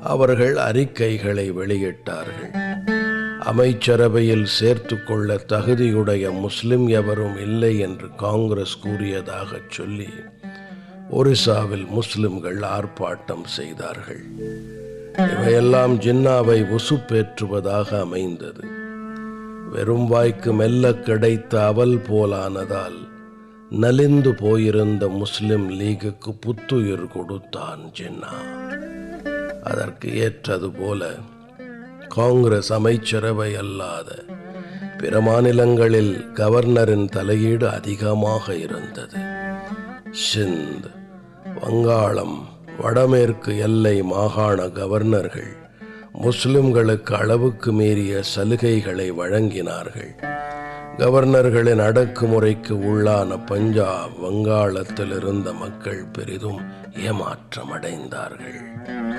அவர்கள் அறிக்கைகளை வெளியிட்டார்கள் அமைச்சரவையில் சேர்த்து கொள்ள தகுதியுடைய முஸ்லிம் எவரும் இல்லை என்று காங்கிரஸ் கூறியதாகச் சொல்லி ஒரிசாவில் முஸ்லிம்கள் ஆர்ப்பாட்டம் செய்தார்கள் இவையெல்லாம் ஜின்னாவை உசுப்பேற்றுவதாக அமைந்தது வெறும் வாய்க்கு மெல்ல கிடைத்த அவல் போலானதால் நலிந்து போயிருந்த முஸ்லிம் லீகுக்கு புத்துயிர் கொடுத்தான் ஜின்னா அதற்கு ஏற்றது போல காங்கிரஸ் அமைச்சரவை அல்லாத பிற மாநிலங்களில் கவர்னரின் தலையீடு அதிகமாக இருந்தது சிந்த் வங்காளம் வடமேற்கு எல்லை மாகாண கவர்னர்கள் முஸ்லிம்களுக்கு அளவுக்கு மீறிய சலுகைகளை வழங்கினார்கள் கவர்னர்களின் அடக்குமுறைக்கு உள்ளான பஞ்சாப் வங்காளத்தில் இருந்த மக்கள் பெரிதும் ஏமாற்றமடைந்தார்கள்